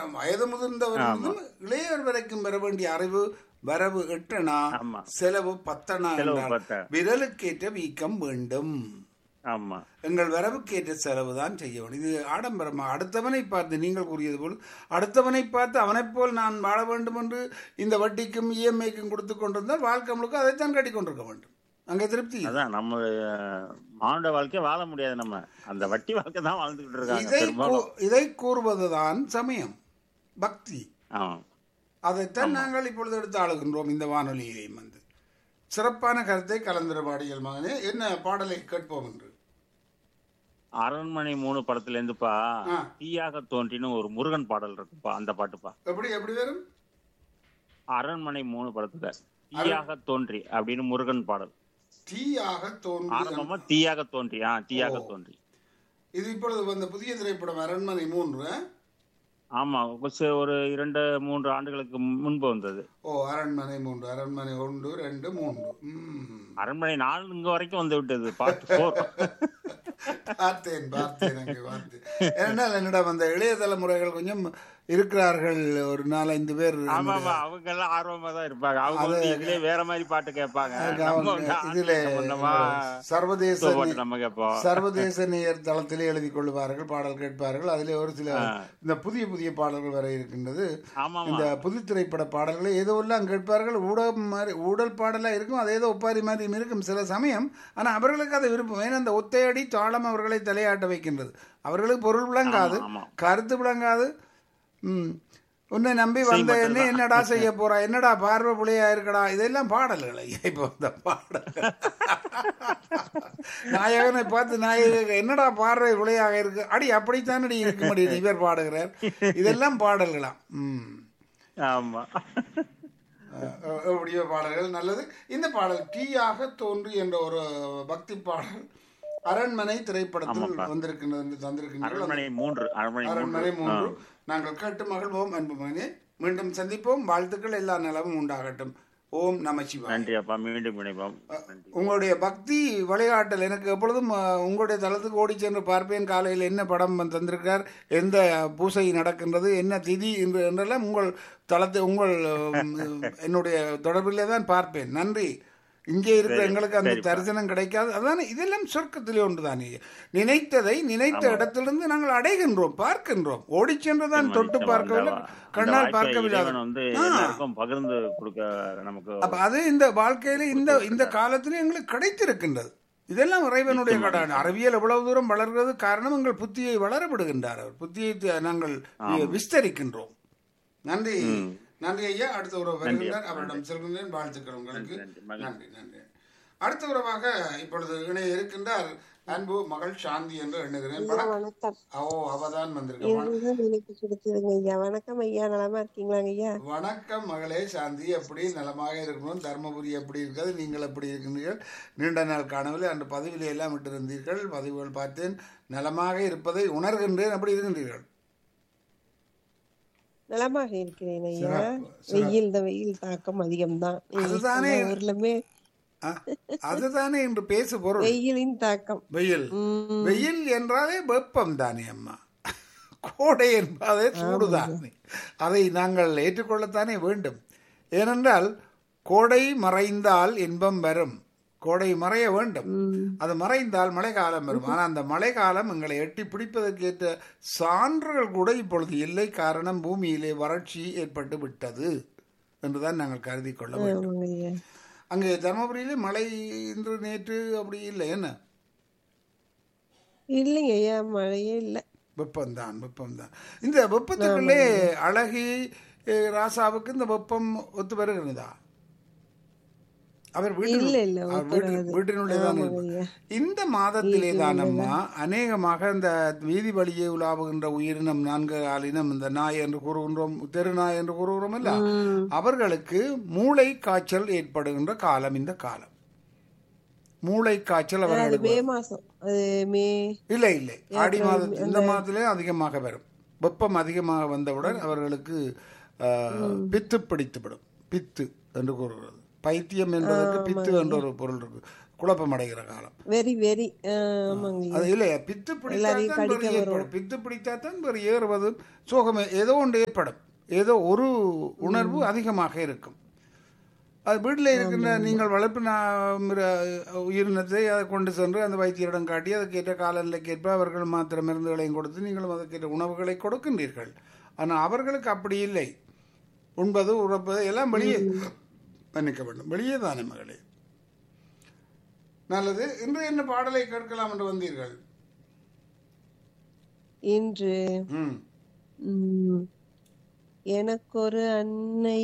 வயது முதிர்ந்தவர்களும் இளையவர் வரைக்கும் பெற வேண்டிய அறிவு வரவு எட்டனா ஆமா. செலவு பத்தனா செலவு என்றால் பத்தா. விரலுக்கேற்ற வீக்கம் வேண்டும் ஆமா எங்கள் வரவுக்கேற்ற செலவு தான் செய்ய வேண்டும் இது ஆடம்பரமா அடுத்தவனை பார்த்து நீங்கள் கூறியது போல் அடுத்தவனை பார்த்து அவனைப் போல் நான் வாழ வேண்டும் என்று இந்த வட்டிக்கும் இஎம்ஐக்கும் கொடுத்து கொண்டிருந்தால் வாழ்க்கை முழுக்க அதைத்தான் கட்டி கொண்டிருக்க வேண்டும் அங்கே திருப்தி இல்லை. அதான் நம்ம அஹ், மானுட வாழ்க்கைய வாழ முடியாது நம்ம அந்த வட்டி வாழ்க்கை தான் வாழ்ந்துகிட்டு இருக்காங்க இதை பெரும்பாலும் கூ- இதை கூறுவதுதான் சமயம் பக்தி ஆமா அதைத்தான் நாங்கள் இப்பொழுது எடுத்து ஆளுகின்றோம் இந்த வானொலியிலையும் வந்து சிறப்பான கருத்தை கலந்துர பாடியல் மகனே என்ன பாடலை கேட்போம் என்று அரண்மனை மூணு படத்துல இருந்துப்பா ஆ. தீயாக தோன்றின்னு ஒரு முருகன் பாடல் இருக்குப்பா அந்த பாட்டுப்பா எப்படி எப்படி வரும் அரண்மனை மூணு படத்துல தீயாக தோன்றி அப்படின்னு முருகன் பாடல் தீயாக தோன்றி ஆரம்பமா தீயாக தோன்றி ஆ தீயாக தோன்றி இது இப்பொழுது வந்த புதிய திரைப்படம் அரண்மனை மூன்று ஆ? ஆமா கொஞ்சம் ஒரு இரண்டு மூன்று ஆண்டுகளுக்கு முன்பு வந்தது ஓ அரண்மனை மூன்று அரண்மனை ஒன்று ரெண்டு மூன்று ம். அரண்மனை நாலு இங்க வரைக்கும் வந்து விட்டது பார்ட் போர் பார்த்தேன் பார்த்தேன் அங்கே பார்த்தேன் ஏனென்றால் என்னிடம் அந்த இளைய தலைமுறைகள் கொஞ்சம் இருக்கிறார்கள் ஒரு நாலஞ்சு பேர் ஆமா ஆமா அவங்க எல்லாம் ஆர்வமா தான் இருப்பாங்க அவங்க வந்து இதுலயே வேற மாதிரி பாட்டு கேட்பாங்க நம்ம அவங்க வந்து இதுல ஆன்மீக சம்பந்தமா சர்வதேச தத்துவ பாட்டு நம்ம கேட்போம் சர்வதேச நேயர் தளத்திலே எழுதி கொள்வார்கள் பாடல் கேட்பார்கள் அதிலே ஒரு சில இந்த புதிய புதிய பாடல்கள் வர இருக்கின்றது ஆமா இந்த புது திரைப்பட பாடல்களை ஏதோ எல்லாம் கேட்பார்கள் ஊடகம் மாதிரி ஊடல் பாடலா இருக்கும் அதே ஏதோ ஒப்பாரி மாதிரியும் இருக்கும் சில சமயம் ஆனா அவர்களுக்கு அது விருப்பம் ஏன்னா அந்த ஒத்தையடி தாளம் அவர்களை தலையாட்ட வைக்கின்றது அவர்களுக்கு பொருள் விளங்காது ஆமா. கருத்து விளங்காது ம் உன்னை நம்பி வந்த என்ன என்னடா செய்ய போறா என்னடா பார்வை புள்ளையா இருக்கடா இதெல்லாம் பாடல்கள் ஐயா இப்போ இந்த பாடல் நாயகனை பார்த்து நாயக என்னடா பார்வை புள்ளையாக இருக்கு அடி அப்படித்தானடி இருக்க முடியுது இவர் பாடுகிறார் இதெல்லாம் பாடல்களாம் ம் ஆமா அஹ் எப்படியோ பாடல்கள் நல்லது இந்த பாடல் டீயாக தோன்றி என்ற ஒரு பக்தி பாடல் அரண்மனை திரைப்படத்தில் வந்திருக்கின்றது என்று தந்திருக்கின்றீர்கள் அரண்மனை மூன்று அரண்மனை மூன்று அரண்மனை மூன்று நாங்கள் கேட்டு மகிழ்வோம் அன்பு மகனே மீண்டும் சந்திப்போம் வாழ்த்துக்கள் எல்லா நலமும் உண்டாகட்டும் ஓம் நமசிவாய் நன்றி அப்பா மீண்டும் இணைப்போம் நன்றி உங்களுடைய பக்தி விளையாட்டல் எனக்கு எப்பொழுதும் அஹ், உங்களுடைய தளத்துக்கு ஓடி சென்று பார்ப்பேன் காலையில் என்ன படம் வந்து தந்திருக்கார் எந்த பூசை நடக்கின்றது என்ன திதி என்று என்றெல்லாம் உங்கள் தளத்தை உங்கள் உம், என்னுடைய தொடர்பிலே தான் பார்ப்பேன் நன்றி இங்கே இருக்கிற எங்களுக்கு அந்த தரிசனம் கிடைக்காது அதானே இதெல்லாம் சொர்க்கத்திலே ஒன்றுதானே நினைத்ததை நினைத்த இடத்திலிருந்து நாங்கள் அடைகின்றோம் பார்க்கின்றோம் ஓடி சென்றுதான் தொட்டு பார்க்கவில்லை அந்த கண்ணால் வாய்ப்பை பார்க்கவில்லை இறைவன் வந்து எல்லாருக்கும் பகிர்ந்து கொடுக்க நமக்கு அப்ப அது இந்த வாழ்க்கையில இந்த இந்த காலத்துல எங்களுக்கு கிடைத்திருக்கின்றது இதெல்லாம் இறைவனுடைய கடன் அறிவியல் எவ்வளவு தூரம் வளர்கிறது காரணம் எங்கள் புத்தியை வளர விடுகின்றார் அவர் புத்தியை தி- நாங்கள் விஸ்தரிக்கின்றோம் நன்றி நன்றி ஐயா அடுத்த உறவு வருகின்றார் அவரிடம் செல்கின்றேன் வாழ்த்துக்கள் உங்களுக்கு நன்றி, மகிழ்ச்சி. நன்றி நன்றி அடுத்த உறவாக இப்பொழுது இணைய இருக்கின்றார் அன்பு மகள் சாந்தி என்று எண்ணுகிறேன் வணக்கம். வணக்கம் ஓ அவதான் வந்திருக்க இதுதான் எனக்கு கொடுத்ததுங்க ஐயா வணக்கம் ஐயா நலமா இருக்கீங்களாங்க ஐயா வணக்கம் மகளே சாந்தி எப்படி நலமாக இருக்கணும் தர்மபுரி எப்படி இருக்கிறது நீங்கள் எப்படி இருக்கின்றீர்கள் நீண்ட நாள் காணவில்லை அன்று பதிவிலே எல்லாம் விட்டிருந்தீர்கள் பதிவுகள் பார்த்தேன் நலமாக இருப்பதை உணர்கின்றேன் அப்படி இருக்கின்றீர்கள் நலமாக இருக்கிறேன் ஐயா சிறப்பு, வெயில் இந்த வெயில் தாக்கம் அதிகம்தான் அதுதானே. எல்லா ஊர்லமே ஆ, அதுதானே இன்று பேசு பொருள் வெயிலின் தாக்கம் வெயில் உம், வெயில் என்றாலே வெப்பம் தானே அம்மா கோடை என்பதே சூடுதானே அதை நாங்கள் ஏற்றுக்கொள்ளத்தானே வேண்டும் ஏனென்றால் கோடை மறைந்தால் இன்பம் வரும் கோடை மறைய வேண்டும் அது மறைந்தால் மழைக்காலம் வரும் ஆனால் அந்த மழைக்காலம் எங்களை எட்டி பிடிப்பதற்கு ஏற்ற சான்றுகள் கூட இப்பொழுது இல்லை காரணம் பூமியிலே வறட்சி ஏற்பட்டு விட்டது என்றுதான் நாங்கள் கருதி கொள்ள வேண்டும் ஆமாங்க ஐயா அங்கே தருமபுரியிலே மழை இன்று நேற்று அப்படி இல்லை என்ன இல்லைங்க ஐயா மழையே இல்லை வெப்பம்தான் வெப்பம்தான் இந்த வெப்பத்துக்குள்ளே அழகி அஹ், ராசாவுக்கு இந்த வெப்பம் ஒத்து வருகிறதா அவர் வீட்டில் இல்ல, இல்ல, அவர் ஒத்து வீட்டில் வராது. வீட்டினுள்ளே தான் ஆமாங்க இருப்பார். ஐயா. இந்த மாதத்திலே தானம்மா அநேகமாக இந்த வீதி வழியே உலாவுகின்ற உயிரினம் நான்கு ஆளினம் இந்த நாய் என்று கூறுகின்றோம் தெரு நாய் என்று கூறுகிறோம் இல்ல அவர்களுக்கு மூளை காய்ச்சல் ஏற்படுகின்ற காலம் இந்த காலம் மூளை காய்ச்சல் அது அவர்களுக்கு மே மாசம் அது மே இல்லை இல்லை ஆடி மாதம் இந்த மாதத்திலே அதிகமாக வரும் வெப்பம் அதிகமாக வந்தவுடன் அவர்களுக்கு ஆஹ், பித்து பிடித்துவிடும் பித்து என்று கூறுகிறது பைத்தியம் என்பதற்கு பித்து என்ற ஒரு பொருள் இருக்கு குழப்பம் அடைகிற காலம் வெரி வெரி ஆமாங்க ஐயா. அது இல்லை பித்து எல்லாரையும் பிடித்தாத்தான் கடிக்க பெரிய ஏற்படும் பித்து பிடித்தாத்தான் பெரிய ஏறுவது சோகம் ஏதோ ஒன்று ஏற்படும் ஏதோ ஒரு உணர்வு அதிகமாக இருக்கும் அது வீட்டில் இருக்கின்ற நீங்கள் வளர்ப்பு உயிரினத்தை அதை கொண்டு சென்று அந்த வைத்தியரிடம் காட்டி அதுக்கேற்ற காலநிலைக்கேற்ப அவர்கள் மாத்திரை மருந்துகளையும் கொடுத்து நீங்களும் அதுக்கேற்ற உணவுகளை கொடுக்கின்றீர்கள் ஆனால் அவர்களுக்கு அப்படி இல்லை உண்பது உறப்பது எல்லாம் வெளியே மன்னிக்க வேண்டும் வெளியே தானே மகளே நல்லது இன்று என்ன பாடலை கேட்கலாம் என்று வந்தீர்கள் இன்று ம் ம், எனக்கொரு அன்னை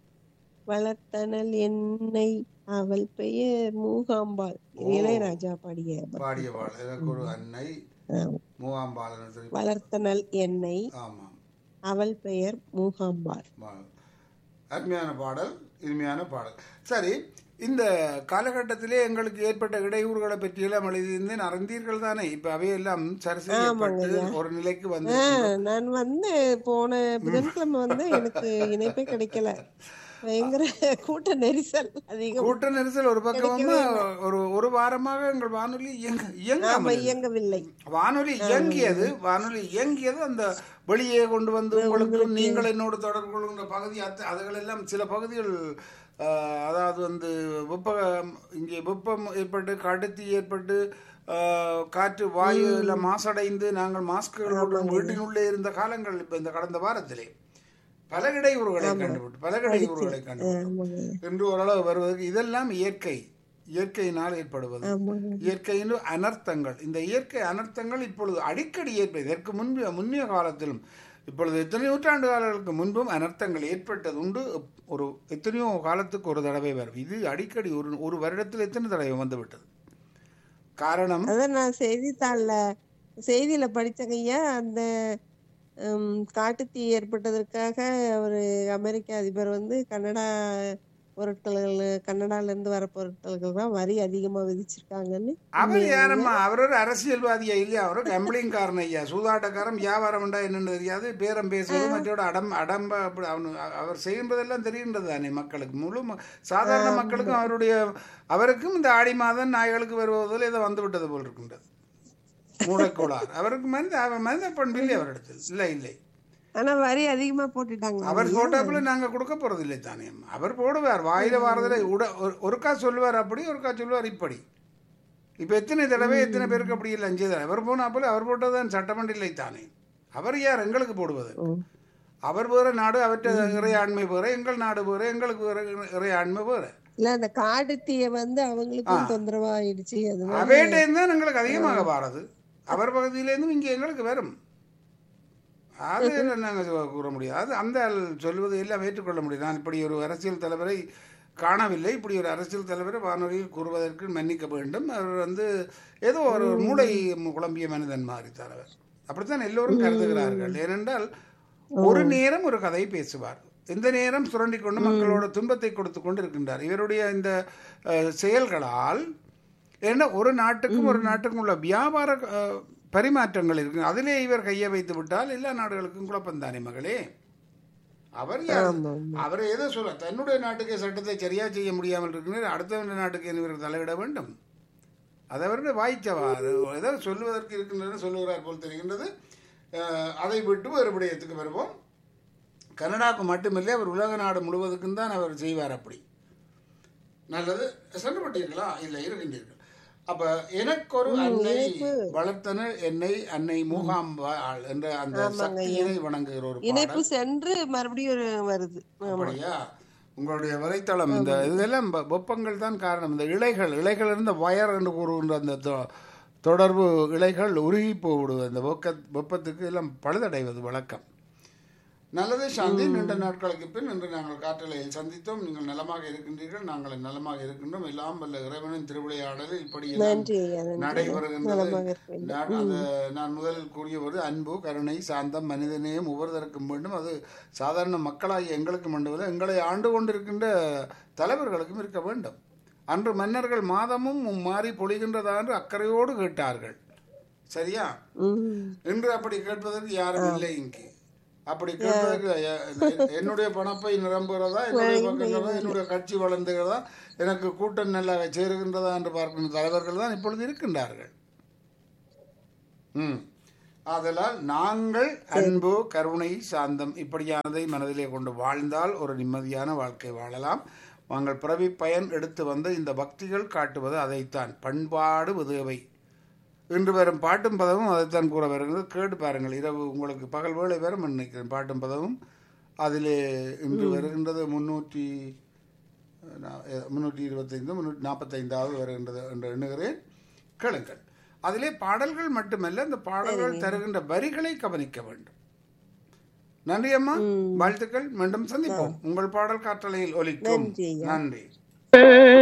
வளர்த்தனல் என்னை அவள் பெயர் மூகாம்பாள் இது இளையராஜா பாடிய பாடிய பாடல் எனக்கு ஒரு அன்னை ஆம். மூவாம்பாலன் சொல்லி வளர்த்தனல் என்னை ஆமாம் அவள் பெயர் மூகாம்பாள் பாடல். அருமையான பாடல் இனிமையான பாடல் சரி இந்த காலகட்டத்திலே எங்களுக்கு ஏற்பட்ட இடையூறுகளை பற்றியெல்லாம் எழுதியிருந்தேன் அறிந்தீர்கள் தானே இப்ப அவையெல்லாம் சரி செய்யப்பட்டு ஒரு நிலைக்கு வந்து ஆ, நான் வந்தேன் போன புதன்கிழமை வந்து எனக்கு இணைப்பே கிடைக்கல பயங்கர கூட்ட நெரிசல் அதிகம் கூட்ட நெரிசல் ஒரு பக்கமா ஒரு ஒரு வாரமாக எங்கள் வானொலி இயங்க ஆமா இயங்காமல் இயங்கவில்லை வானொலி இயங்கியது வானொலி இயங்கியது அந்த வெளியே கொண்டு வந்து உங்களுக்கு நீங்கள் என்னோடு தொடர்பு கொள்கின்ற பகுதி அத்த அதுகளெல்லாம் சில பகுதிகள் ஆஹ், அதாவது வந்து வெப்ப இங்கே வெப்பம் ஏற்பட்டு கடுத்தி ஏற்பட்டு ஆஹ், காற்று வாயுல மாசடைந்து நாங்கள் மாஸ்குகள் போட்டு வீட்டினுள்ளே இருந்த காலங்கள் இப்ப இந்த கடந்த வாரத்திலே பல இடையூறுகளை கண்டுபிட்டு பல இடையூறுகளை கண்டுபிட்டு ஆமாங்க என்று ஓரளவு வருவதற்கு இதெல்லாம் இயற்கை இயற்கையினால் ஏற்படுவது ஆமாங்க இயற்கையின் அனர்த்தங்கள் இந்த இயற்கை அனர்த்தங்கள் இப்பொழுது அடிக்கடி ஏற்படும் இதற்கு முன்பு முன்னிய காலத்திலும் இப்பொழுது எத்தனை நூற்றாண்டு காலங்களுக்கு முன்பும் அனர்த்தங்கள் ஏற்பட்டது உண்டு ஒரு எத்தனையோ காலத்துக்கு ஒரு தடவை வரும் இது அடிக்கடி ஒரு ஒரு வருடத்தில் எத்தனை தடவை வந்துவிட்டது காரணம் அதான் நான் செய்தித்தாள்ல செய்தியில படிச்சங்கய்யா அந்த ஹம், காட்டுத்தீ ஏற்பட்டதற்காக ஒரு அமெரிக்க அதிபர் வந்து கனடா பொருட்கள் கனடால இருந்து வர பொருட்களுக்கு தான் வரி அதிகமா விதிச்சிருக்காங்கன்னு அவர் யாரம்மா அவர் ஒரு அரசியல்வாதியா இல்லையா அவர் கம்பளிங்காரன் ஐயா சூதாட்டக்காரன் வியாபாரம் உண்டா என்னன்னு தெரியாது பேரம் பேசுவது மற்றோட அடம் அடம்ப அப்படி அவனு அவர் செய்கின்றதெல்லாம் தெரிகின்றது தானே மக்களுக்கு முழு ம- சாதாரண மக்களுக்கும் அவருடைய அவருக்கும் இந்த ஆடி மாதம் நாய்களுக்கு வருவதில் ஏதோ வந்து விட்டது போல் இருக்கின்றது மூளைக்கோளார் அவருக்கு மனித அவர் மனித பண்பு இல்லை அவரிடத்தில் இல்லை இல்லை ஆனா வரி அதிகமா போட்டுட்டாங்க அவர் போட்டாப்புல நாங்க கொடுக்க போறது இல்லை தானே அவர் போடுவார் வாயில வாரதுல உட ஒரு- ஒருக்கா சொல்லுவார் அப்படி ஒருக்கா சொல்லுவார் இப்படி இப்ப எத்தனை தடவை எத்தனை பேருக்கு அப்படி இல்லை அஞ்சு தடவை அவர் போனாப்புல அவர் போட்டதுதான் சட்டமன்ற இல்லை தானே அவர் யார் எங்களுக்கு போடுவது அவர் வேற நாடு அவற்ற இறையாண்மை வேற எங்கள் நாடு வேற எங்களுக்கு வேற இறையாண்மை வேற இல்ல அந்த காட்டுத்தீய வந்து அவங்களுக்கும் தொந்தரவா ஆயிடுச்சு அதனால அவையிட்டேருந்து தான் எங்களுக்கு அதிகமாக வாரது அவர் பகுதியிலேருந்தும் இங்கே எங்களுக்கு வரும் அது என்ன நாங்கள் கூற முடியாது அது அந்த ஆள் சொல்வது எல்லாம் ஏற்றுக்கொள்ள முடியும் நான் இப்படி ஒரு அரசியல் தலைவரை காணவில்லை இப்படி ஒரு அரசியல் தலைவரை வானொலியில் கூறுவதற்கு மன்னிக்க வேண்டும் அவர் வந்து ஏதோ ஒரு மூளை குழம்பிய மனிதன் மாதிரி தலைவர் அப்படித்தான் எல்லோரும் கருதுகிறார்கள் ஏனென்றால் ஒரு நேரம் ஒரு கதை பேசுவார் எந்த நேரம் சுரண்டி கொண்டு மக்களோட துன்பத்தை கொடுத்து கொண்டு இருக்கின்றார் இவருடைய இந்த அஹ், செயல்களால் ஏன்னா ஒரு நாட்டுக்கும் ஒரு நாட்டுக்கும் உள்ள வியாபார அஹ், பரிமாற்றங்கள் இருக்கு அதிலே இவர் கையை வைத்து விட்டால் எல்லா நாடுகளுக்கும் குழப்பம் தானே மகளே அவர் யார் அவர் ஏதோ சொல்ல தன்னுடைய நாட்டுக்கு சட்டத்தை சரியா செய்ய முடியாமல் இருக்கிறார் அடுத்த நாட்டுக்கு இவர் தலையிட வேண்டும் அது அவருடைய வாய்ச்சவாறு ஏதோ சொல்லுவதற்கு இருக்கின்றன சொல்லுகிறார் போல் தெரிகின்றது அஹ், அதை விட்டு வேறு விடயத்துக்கு வருவோம் கனடாவுக்கு மட்டுமில்லை அவர் உலக நாடு முழுவதுக்கும் தான் அவர் செய்வார் அப்படி நல்லது சென்றுபட்டீர்களா இல்லை இருக்கின்றீர்கள் அப்ப எனக்கு ஒரு அன்னை வளர்த்தனர் என்னை அன்னை மூகாம்பாள் என்ற அந்த சக்தியினை வணங்குகிற ஒரு இணைப்பு சென்று மறுபடியும் ஒரு வருது அப்படியா உங்களுடைய வலைத்தளம் இந்த இதெல்லாம் வெ- வெப்பங்கள் தான் காரணம் இந்த இலைகள் இலைகள் இருந்த வயர் என்று கூறுகின்ற அந்த தொ- தொடர்பு இலைகள் உருகி போவிடுவது அந்த வெக்க வெப்பத்துக்கு எல்லாம் பழுதடைவது வழக்கம் நல்லது சாந்தி நீண்ட நாட்களுக்கு பின் இன்று நாங்கள் காற்றலையில் சந்தித்தோம் நீங்கள் நலமாக இருக்கின்றீர்கள் நாங்கள் நலமாக இருக்கின்றோம் எல்லாம் வல்ல இறைவனின் திருவிளையாடலில் இப்படி எல்லாம் நன்றி ஐயா நன்றி நடைபெறுகின்றது நலமாக இருப்பேன் நான் அந்த நான் முதலில் கூறியவது அன்பு கருணை சாந்தம் மனிதநேயம் ஒவ்வொருத்தருக்கும் வேண்டும் அது சாதாரண மக்களாகிய எங்களுக்கு மட்டுமல்ல எங்களை ஆண்டு கொண்டிருக்கின்ற தலைவர்களுக்கும் இருக்க வேண்டும் அன்று மன்னர்கள் மாதமும் மாறி பொழிகின்றதா என்று அக்கறையோடு கேட்டார்கள் சரியா ம் இன்று அப்படி கேட்பதற்கு யாரும் இல்லை இங்கு அப்படி கேட்பதற்கு எ- எ- என்னுடைய பணப்பை நிரம்புகிறதா என்னுடைய பக்கம் என்னுடைய கட்சி வளர்ந்துகிறதா எனக்கு கூட்டம் நல்லா சேருகின்றதா என்று பார்க்கின்ற தலைவர்கள் தான் இப்பொழுது இருக்கின்றார்கள் ம் ஆதலால் நாங்கள் அன்பு கருணை சாந்தம் இப்படியானதை மனதிலே கொண்டு வாழ்ந்தால் ஒரு நிம்மதியான வாழ்க்கை வாழலாம் நாங்கள் பிறவி பயன் எடுத்து வந்த இந்த பக்திகள் காட்டுவது அதைத்தான் பண்பாடு உதவை இன்று வரும் பாட்டும் பதமும் அதைத்தான் கூற வருகிறது கேட்டு பாருங்கள் இரவு உங்களுக்கு பகல் வேளை வரும் நினைக்கிறேன் பாட்டும் பதமும் அதிலே இன்று வருகின்றது முன்னூற்றி முன்னூற்றி இருபத்தைந்து முன்னூற்றி நாற்பத்தைந்தாவது வருகின்றது என்று எண்ணுகிறேன் கேளுங்கள் அதிலே பாடல்கள் மட்டுமல்ல இந்த பாடல்கள் தருகின்ற வரிகளை கவனிக்க வேண்டும் நன்றி அம்மா வாழ்த்துக்கள் மீண்டும் சந்திப்போம் உங்கள் பாடல் காற்றலையில் ஒலிக்கும் நன்றி ஐயா. நன்றி